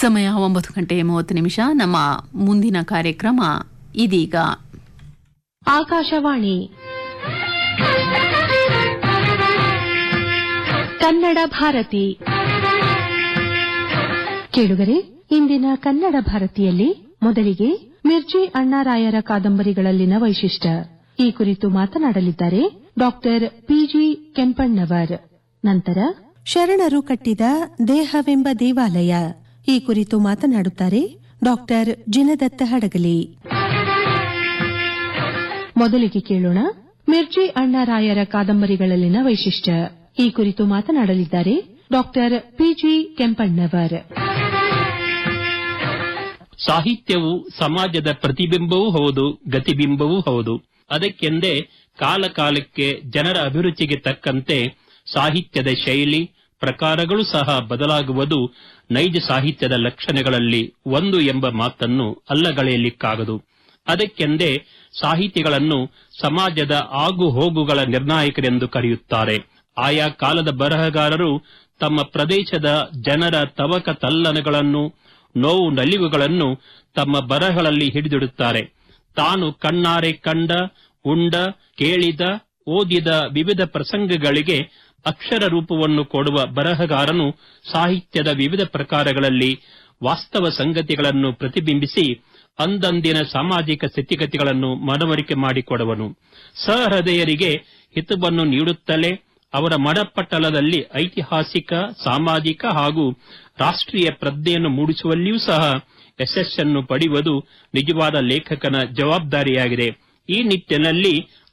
ಸಮಯ ಒಂಬತ್ತು ಗಂಟೆ ಮೂವತ್ತು ನಿಮಿಷ ನಮ್ಮ ಮುಂದಿನ ಕಾರ್ಯಕ್ರಮ ಇದೀಗ ಆಕಾಶವಾಣಿ ಕನ್ನಡ ಭಾರತಿ ಕೇಳುಗರೆ ಇಂದಿನ ಕನ್ನಡ ಭಾರತಿಯಲ್ಲಿ ಮೊದಲಿಗೆ ಮಿರ್ಜಿ ಅಣ್ಣಾರಾಯರ ಕಾದಂಬರಿಗಳಲ್ಲಿನ ವೈಶಿಷ್ಟ್ಯ ಈ ಕುರಿತು ಮಾತನಾಡಲಿದ್ದಾರೆ ಡಾಕ್ಟರ್ ಪಿಜಿ ಕೆಂಪಣ್ಣವರ್ ನಂತರ ಶರಣರು ಕಟ್ಟಿದ ದೇಹವೆಂಬ ದೇವಾಲಯ ಈ ಕುರಿತು ಮಾತನಾಡುತ್ತಾರೆ ಡಾಕ್ಟರ್ ಜಿನದತ್ತ ಹಡಗಲಿ ಮೊದಲಿಗೆ ಕೇಳೋಣ ಮಿರ್ಜಿ ಅಣ್ಣಾರಾಯರ ಕಾದಂಬರಿಗಳಲ್ಲಿನ ವೈಶಿಷ್ಟ್ಯ ಈ ಕುರಿತು ಮಾತನಾಡಲಿದ್ದಾರೆ ಡಾಕ್ಟರ್ ಪಿಜಿ ಕೆಂಪಣ್ಣವರ್ ಸಾಹಿತ್ಯವು ಸಮಾಜದ ಪ್ರತಿಬಿಂಬವೂ ಹೌದು ಗತಿಬಿಂಬವೂ ಹೌದು ಅದಕ್ಕೆಂದೇ ಕಾಲ ಕಾಲಕ್ಕೆ ಜನರ ಅಭಿರುಚಿಗೆ ತಕ್ಕಂತೆ ಸಾಹಿತ್ಯದ ಶೈಲಿ ಪ್ರಕಾರಗಳು ಸಹ ಬದಲಾಗುವುದು ನೈಜ ಸಾಹಿತ್ಯದ ಲಕ್ಷಣಗಳಲ್ಲಿ ಒಂದು ಎಂಬ ಮಾತನ್ನು ಅಲ್ಲಗಳೆಯಲಿಕ್ಕಾಗದು ಅದಕ್ಕೆಂದೇ ಸಾಹಿತಿಗಳನ್ನು ಸಮಾಜದ ಆಗು ಹೋಗುಗಳ ನಿರ್ಣಾಯಕರೆಂದು ಕರೆಯುತ್ತಾರೆ ಆಯಾ ಕಾಲದ ಬರಹಗಾರರು ತಮ್ಮ ಪ್ರದೇಶದ ಜನರ ತವಕ ತಲ್ಲನಗಳನ್ನು ನೋವು ನಲಿವುಗಳನ್ನು ತಮ್ಮ ಬರಹಗಳಲ್ಲಿ ಹಿಡಿದಿಡುತ್ತಾರೆ ತಾನು ಕಣ್ಣಾರೆ ಕಂಡ ಉಂಡ ಕೇಳಿದ ಓದಿದ ವಿವಿಧ ಪ್ರಸಂಗಗಳಿಗೆ ಅಕ್ಷರ ರೂಪವನ್ನು ಕೊಡುವ ಬರಹಗಾರನು ಸಾಹಿತ್ಯದ ವಿವಿಧ ಪ್ರಕಾರಗಳಲ್ಲಿ ವಾಸ್ತವ ಸಂಗತಿಗಳನ್ನು ಪ್ರತಿಬಿಂಬಿಸಿ ಅಂದಂದಿನ ಸಾಮಾಜಿಕ ಸ್ಥಿತಿಗತಿಗಳನ್ನು ಮನವರಿಕೆ ಮಾಡಿಕೊಡುವನು ಸಹೃದಯರಿಗೆ ಹಿತವನ್ನು ನೀಡುತ್ತಲೇ ಅವರ ಮನಪಟ್ಟಲದಲ್ಲಿ ಐತಿಹಾಸಿಕ ಸಾಮಾಜಿಕ ಹಾಗೂ ರಾಷ್ಟ್ರೀಯ ಪ್ರಜ್ಞೆಯನ್ನು ಮೂಡಿಸುವಲ್ಲಿಯೂ ಸಹ ಯಶಸ್ಸನ್ನು ಪಡೆಯುವುದು ನಿಜವಾದ ಲೇಖಕನ ಜವಾಬ್ದಾರಿಯಾಗಿದೆ ಈ ನಿಟ್ಟಿನಲ್ಲಿ